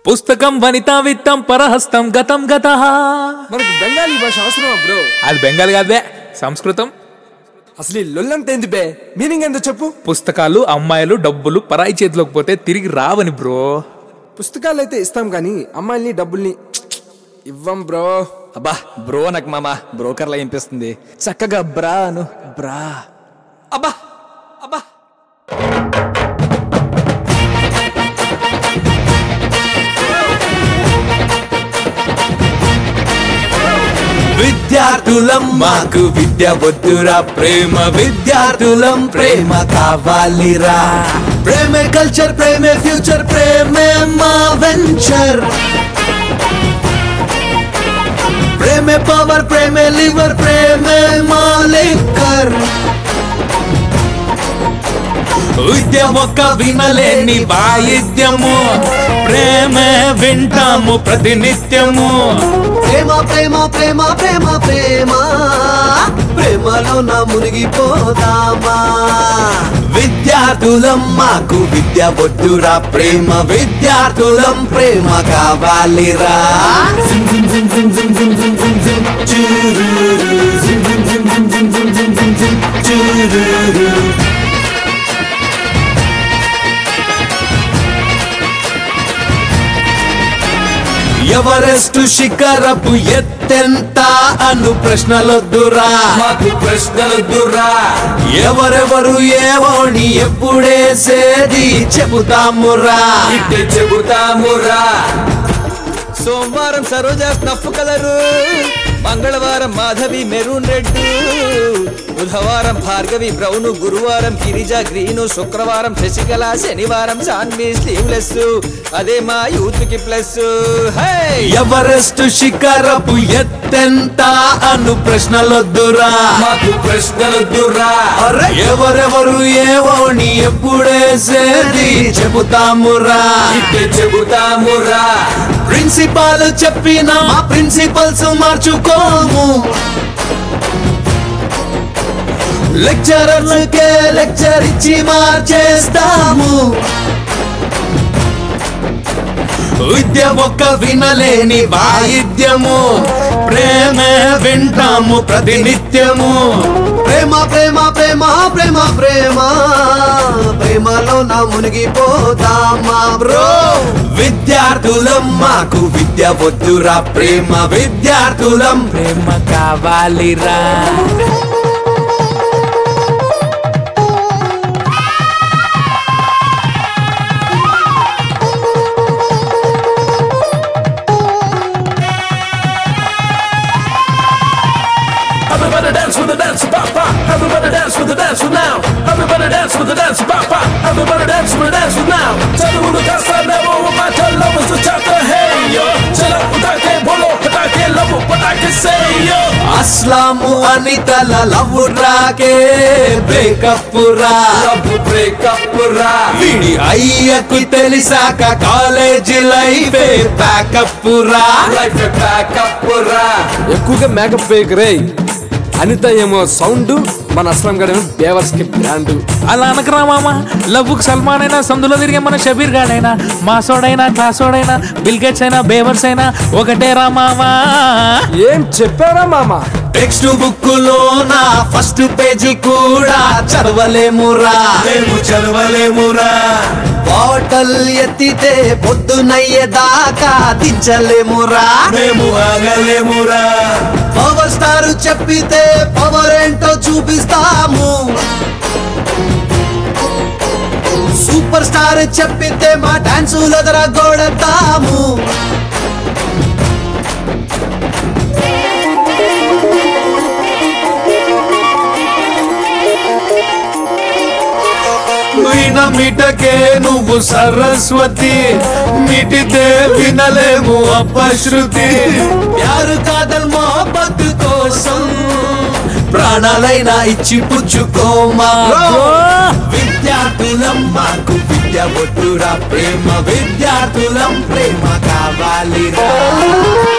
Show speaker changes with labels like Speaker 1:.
Speaker 1: పుస్తకం వనితా విత్తం పరహస్తం గతం గత
Speaker 2: మనకు బెంగాలీ భాష అవసరమా బ్రో
Speaker 1: అది బెంగాల్ కాదే సంస్కృతం
Speaker 2: అసలు ఈ లొల్లంత ఏంది బే మీనింగ్ ఏందో చెప్పు
Speaker 1: పుస్తకాలు అమ్మాయిలు డబ్బులు పరాయి చేతిలోకి పోతే తిరిగి రావని బ్రో
Speaker 2: పుస్తకాలు అయితే ఇస్తాం కానీ అమ్మాయిల్ని డబ్బుల్ని ఇవ్వం బ్రో
Speaker 3: అబ్బా బ్రో నాకు మామ బ్రోకర్లా వినిపిస్తుంది చక్కగా బ్రా అను బ్రా అబ్బా అబ్బా
Speaker 4: విద్యార్థులం మాకు విద్య వద్దురా ప్రేమ విద్యార్థులం ప్రేమ కావాలిరా ప్రేమే కల్చర్ ప్రేమే ఫ్యూచర్ ప్రేమే మా వెంచర్ ప్రేమే పవర్ ప్రేమే లివర్ ప్రేమే మా లిక్కర్ విద్య ఒక్క వినలేని వాయిద్యము ప్రేమే వింటాము ప్రతినిత్యము ప్రేమ ప్రేమ ప్రేమ ప్రేమ ప్రేమ ప్రేమలో నా మునిగిపోదామా విద్యార్థులం మాకు విద్య వద్దురా ప్రేమ విద్యార్థులం ప్రేమ కావాలిరా చురురు, చురురు. ఎవరెస్టు శిఖరపు ఎత్తెంత అను ప్రశ్నలొద్దురా మాకు ప్రశ్నలొద్దురా ఎవరెవరు ఏవోని ఎప్పుడేసేది చెబుతామురా ఇట్టే చెబుతామురా
Speaker 3: సోమవారం సరోజ స్నఫ్ కలరు మంగళవారం మాధవి మెరూన్ రెడ్ బుధవారం భార్గవి బ్రౌన్ గురువారం గిరిజ గ్రీను శుక్రవారం శశికళ శనివారం సాన్వి స్లీవ్లెస్ అదే మా యూత్ కి ప్లస్ హే
Speaker 4: ఎవరెస్టు శిఖరపు ఎత్తెంత అను ప్రశ్నలొద్దురా మాకు ప్రశ్నలొద్దురా ఎవరెవరు ఏవోని ఎప్పుడేసేది చెబుతామురా ఇట్టే చెబుతామురా ప్రిన్సిపాల్ చెప్పిన మా ప్రిన్సిపల్స్ మార్చుకోము లెక్చరర్లకే లెక్చర్ ఇచ్చి మార్చేస్తాము విద్య ఒక్క వినలేని వాయిద్యము ప్రేమే వింటాము ప్రతినిత్యము ప్రేమ ప్రేమ ప్రేమ ప్రేమ ప్రేమ ప్రేమలో నా మునిగిపోతామా బ్రో విద్యార్థులం మాకు విద్య వద్దురా ప్రేమ విద్యార్థులం
Speaker 1: ప్రేమ కావాలిరా
Speaker 5: Everybody dance with the dance papa. Everybody dance with the dance with now. Everybody dance with the dance papa. Everybody dance with the dance with now. Tell me who the dance I never with my tell lovers to tap the hey yo. Chill out with that can't pull up, but I can't love it, but I can say yo.
Speaker 4: అస్లాము అని తల love రాకే breakup రా love breakup రా వీడి అయ్యకు తెలిసాక college life packup రా లైఫ్ ప్యాకప్ రా
Speaker 2: ఎక్కువగా మేకప్ వేయకరే అనిత ఏమో సౌండ్ మన అస్లం గడేమో బేవర్స్ కి బ్రాండ్
Speaker 1: అలా అనకరా మామ లవ్వుకు సల్మాన్ అయినా సందులో తిరిగే మన షబీర్ గాడైనా మాసోడైనా క్లాసోడైనా బిల్ గేట్స్ అయినా బేవర్స్ అయినా ఒకటే రా మామా
Speaker 2: ఏం చెప్పారా మామ
Speaker 4: టెక్స్ట్ బుక్ లో నా ఫస్ట్ పేజీ కూడా చదవలేమురా మేము చదవలేమురా బాటల్ ఎత్తితే పొద్దునయ్యేదాకా దించలేమురా మేము ఆగలేమురా పవర్ స్టార్ చెప్పితే పవర్ ఏంటో చూపిస్తాము సూపర్ స్టార్ చెప్పితే మా డాన్సులు ఎదరగొడతాము విన మిటకే నువ్వు సరస్వతి మిటితే వినలేము అపశృతి ప్యారు కాదల్ మొహబ్బత్ కోసం ప్రాణాలైనా ఇచ్చి పుచ్చుకోమా విద్యార్థులం మాకు విద్య వద్దురా ప్రేమ విద్యార్థులం ప్రేమ కావాలిరా